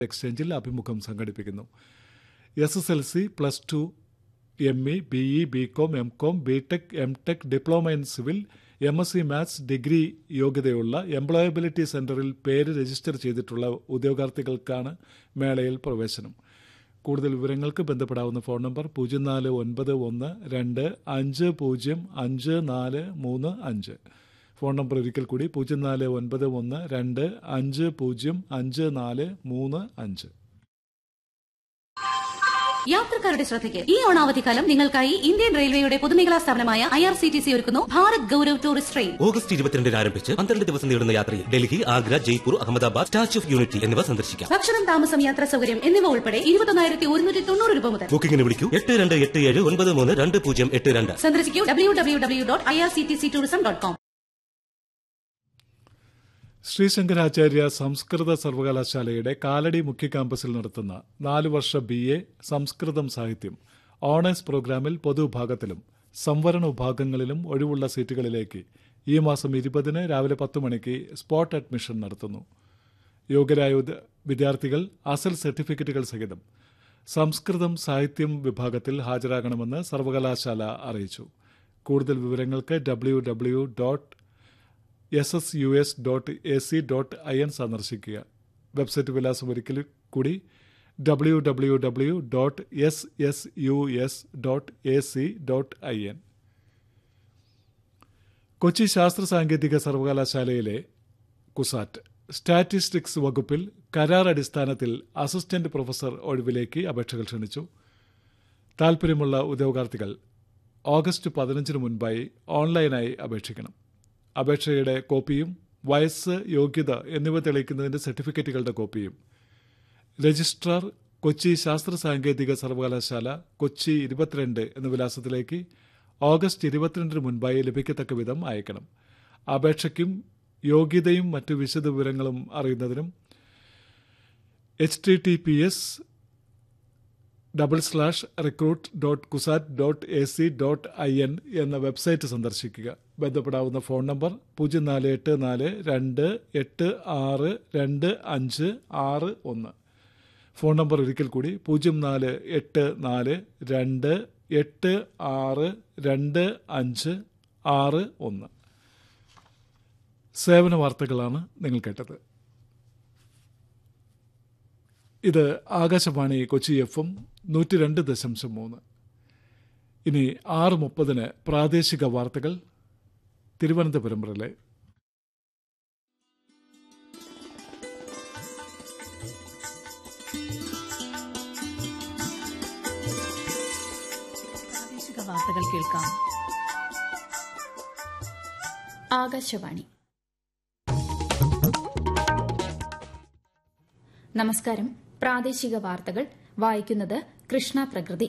എക്സ്ചേഞ്ചിൽ അഭിമുഖം സംഘടിപ്പിക്കുന്നു S S L C plus two M E B E B com M com B tech M tech diploma in civil M S C maths degree യോഗ്യതയുള്ള employability സെന്ററിൽ പേര് register ചെയ്തിട്ടുള്ള ഉദ്യോഗാർത്ഥികൾക്കാണ് മേളയിൽ പ്രവേശനം കൂടുതൽ വിവരങ്ങൾക്ക് ബന്ധപ്പെടാവുന്ന ഫോൺ നമ്പർ പൂജ്യം നാല് ഒൻപത് ഒന്ന് രണ്ട് അഞ്ച് പൂജ്യം അഞ്ച് നാല് മൂന്ന് അഞ്ച് ഫോൺ നമ്പർ ഒരിക്കൽ കൂടി പൂജ്യം നാല് ഒൻപത് ഒന്ന് രണ്ട് അഞ്ച് പൂജ്യം അഞ്ച് നാല് മൂന്ന് അഞ്ച് യാത്രക്കാരുടെ ശ്രദ്ധയ്ക്ക് ഈ ഓണാവധിക്കാലം നിങ്ങൾക്കായി ഇന്ത്യൻ റെയിൽവേയുടെ പൊതുമേഖലാ സ്ഥാപനമായ I R C T C ഒരുക്കുന്നു Bharat Gaurav tourist train August ഇരുപത്തിരണ്ടിന് ആരംഭിച്ച് പന്ത്രണ്ട് ദിവസം നീളുന്ന യാത്രയിൽ Delhi Agra Jaipur Ahmedabad Statue of Unity എന്നിവ സന്ദർശിക്കാം ഭക്ഷണം താമസം യാത്രാ സൗകര്യം എന്നിവ ഉൾപ്പെടെ ഇരുപത്തൊന്നായിരത്തി ഒരുന്നൂറ്റി തൊണ്ണൂറ് രൂപ മുതൽ ബുക്കിംഗിന് വിളിക്കൂ എട്ട് രണ്ട് എട്ട് ഏഴ് ഒൻപത് മൂന്ന് രണ്ട് പൂജ്യം എട്ട് രണ്ട് സന്ദർശിക്കൂ W W W dot I R C T C tourism dot com Sree Sankaracharya സംസ്കൃത സർവകലാശാലയുടെ കാലടി മുഖ്യ ക്യാമ്പസിൽ നടത്തുന്ന നാല് വർഷ ബി എ സംസ്കൃതം സാഹിത്യം ഓണേഴ്സ് പ്രോഗ്രാമിൽ പൊതുവിഭാഗത്തിലും സംവരണ വിഭാഗങ്ങളിലും ഒഴിവുള്ള സീറ്റുകളിലേക്ക് ഈ മാസം ഇരുപതിന് രാവിലെ പത്ത് മണിക്ക് സ്പോട്ട് അഡ്മിഷൻ നടത്തുന്നു യോഗ്യരായ ഉദ- വിദ്യാർത്ഥികൾ അസൽ സർട്ടിഫിക്കറ്റുകൾ സഹിതം സംസ്കൃതം സാഹിത്യം വിഭാഗത്തിൽ ഹാജരാകണമെന്ന് സർവകലാശാല അറിയിച്ചു കൂടുതൽ വിവരങ്ങൾക്ക് W W dot S S U S dot A C dot I N സന്ദർശിക്കുക വെബ്സൈറ്റ് വിലാസം ഒരിക്കൽ കൂടി W W W dot S S U S dot A C dot I N Kochi ശാസ്ത്ര സാങ്കേതിക സർവകലാശാലയിലെ കുസാറ്റ് സ്റ്റാറ്റിസ്റ്റിക്സ് വകുപ്പിൽ കരാർ അടിസ്ഥാനത്തിൽ അസിസ്റ്റന്റ് പ്രൊഫസർ ഒഴിവിലേക്ക് അപേക്ഷകൾ ക്ഷണിച്ചു താൽപ്പര്യമുള്ള ഉദ്യോഗാർത്ഥികൾ ഓഗസ്റ്റ് പതിനഞ്ചിന് മുൻപായി ഓൺലൈനായി അപേക്ഷിക്കണം അപേക്ഷയുടെ കോപ്പിയും വയസ്സ് യോഗ്യത എന്നിവ തെളിയിക്കുന്നതിന്റെ സർട്ടിഫിക്കറ്റുകളുടെ കോപ്പിയും രജിസ്ട്രാർ കൊച്ചി ശാസ്ത്ര സാങ്കേതിക സർവകലാശാല കൊച്ചി ഇരുപത്തിരണ്ട് എന്ന വിലാസത്തിലേക്ക് ഓഗസ്റ്റ് ഇരുപത്തിരണ്ടിന് മുൻപായി ലഭിക്കത്തക്ക വിധം അയക്കണം അപേക്ഷയ്ക്കും യോഗ്യതയും മറ്റു വിശദ വിവരങ്ങളും അറിയുന്നതിനും H T T P S double slash recruit dot CUSAT dot A C dot I N എന്ന വെബ്സൈറ്റ് സന്ദർശിക്കുക ബന്ധപ്പെടാവുന്ന ഫോൺ നമ്പർ പൂജ്യം നാല് എട്ട് നാല് രണ്ട് എട്ട് ആറ് രണ്ട് അഞ്ച് ആറ് ഒന്ന് ഫോൺ നമ്പർ ഒരിക്കൽ കൂടി പൂജ്യം നാല് എട്ട് നാല് രണ്ട് എട്ട് ആറ് രണ്ട് അഞ്ച് ആറ് ഒന്ന് സേവന വാർത്തകളാണ് നിങ്ങൾ കേട്ടത് ഇത് ആകാശവാണി കൊച്ചി എഫ് എം നൂറ്റി രണ്ട് ദശാംശം മൂന്ന് ഇനി ആറ് മുപ്പതിന് പ്രാദേശിക വാർത്തകൾ തിരുവനന്തപുരം റിലേ പ്രാദേശിക വാർത്തകൾ കേൾക്കാം ആകാശവാണി നമസ്കാരം പ്രാദേശിക വാർത്തകൾ വായിക്കുന്നത് കൃഷ്ണ പ്രകൃതി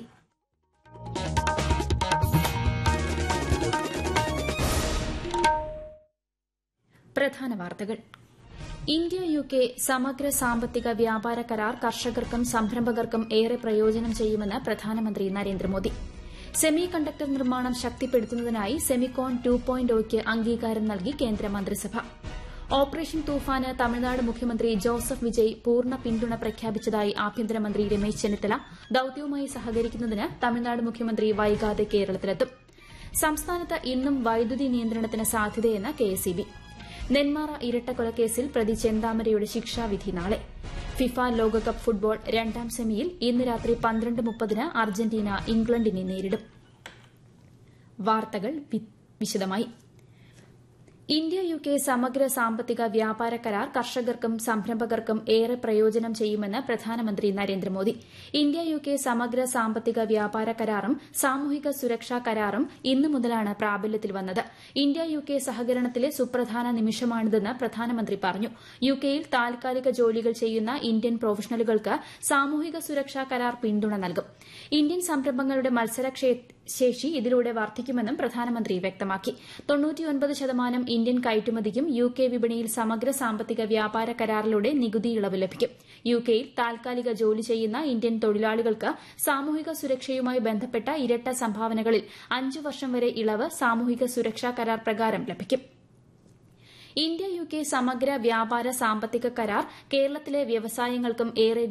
പ്രധാന വാർത്തകൾ ഇന്ത്യ യു കെ സമഗ്ര സാമ്പത്തിക വ്യാപാര കരാർ കർഷകർക്കും സംരംഭകർക്കും ഏറെ പ്രയോജനം ചെയ്യുമെന്ന് പ്രധാനമന്ത്രി നരേന്ദ്രമോദി സെമി കണ്ടക്ടർ നിർമ്മാണം ശക്തിപ്പെടുത്തുന്നതിനായി സെമിക്കോൺ ടു പോയിന്റ് ഒയ്ക്ക് അംഗീകാരം നൽകി കേന്ദ്രമന്ത്രിസഭ ഓപ്പറേഷൻ തൂഫാന് തമിഴ്നാട് മുഖ്യമന്ത്രി ജോസഫ് വിജയ് പൂർണ്ണ പിന്തുണ പ്രഖ്യാപിച്ചതായി ആഭ്യന്തരമന്ത്രി രമേശ് ചെന്നിത്തല ദൌത്യവുമായി സഹകരിക്കുന്നതിന് തമിഴ്നാട് മുഖ്യമന്ത്രി വൈകാതെ കേരളത്തിലെത്തും സംസ്ഥാനത്ത് ഇന്നും വൈദ്യുതി നിയന്ത്രണത്തിന് സാധ്യതയെന്ന് കെഎസ്ഇബി നെന്മാറ ഇരട്ടക്കൊലക്കേസിൽ പ്രതി ചെന്താമരയുടെ ശിക്ഷാവിധി നാളെ ഫിഫ ലോകകപ്പ് ഫുട്ബോൾ രണ്ടാം സെമിയിൽ ഇന്ന് രാത്രി പന്ത്രണ്ട് മുപ്പതിന് അർജന്റീന ഇംഗ്ലണ്ടിനെ നേരിടും വാർത്തകൾ വി- വിശദമായി ഇന്ത്യ യു കെ സമഗ്ര സാമ്പത്തിക വ്യാപാര കരാർ കർഷകർക്കും സംരംഭകർക്കും ഏറെ പ്രയോജനം ചെയ്യുമെന്ന് പ്രധാനമന്ത്രി നരേന്ദ്രമോദി ഇന്ത്യ യു കെ സമഗ്ര സാമ്പത്തിക വ്യാപാര കരാറും സാമൂഹിക സുരക്ഷാ കരാറും ഇന്നു മുതലാണ് പ്രാബല്യത്തിൽ വന്നത് ഇന്ത്യ യു കെ സഹകരണത്തിലെ സുപ്രധാന നിമിഷമാണിതെന്ന് പ്രധാനമന്ത്രി പറഞ്ഞു യു കെയിൽ താൽക്കാലിക ജോലികൾ ചെയ്യുന്ന ഇന്ത്യൻ പ്രൊഫഷണലുകൾക്ക് സാമൂഹിക സുരക്ഷാ കരാർ പിന്തുണ നൽകും ഇന്ത്യൻ സംരംഭങ്ങളുടെ മത്സര ശേഷി ഇതിലൂടെ വർദ്ധിക്കുമെന്നും പ്രധാനമന്ത്രി വ്യക്തമാക്കി തൊണ്ണൂറ്റിയൊൻപത് ശതമാനം ഇന്ത്യൻ കയറ്റുമതിക്കും യു കെ വിപണിയിൽ സമഗ്ര സാമ്പത്തിക വ്യാപാര കരാറിലൂടെ നികുതി ഇളവ് ലഭിക്കും യു കെയിൽ താൽക്കാലിക ജോലി ചെയ്യുന്ന ഇന്ത്യൻ തൊഴിലാളികൾക്ക് സാമൂഹിക സുരക്ഷയുമായി ബന്ധപ്പെട്ട ഇരട്ട സംഭാവനകളിൽ അഞ്ചു വർഷം വരെ ഇളവ് സാമൂഹിക സുരക്ഷാ കരാർ പ്രകാരം ലഭിക്കും ഇന്ത്യ യു കെ സമഗ്ര വ്യാപാര സാമ്പത്തിക കരാർ കേരളത്തിലെ വ്യവസായങ്ങൾക്കും ഏറെ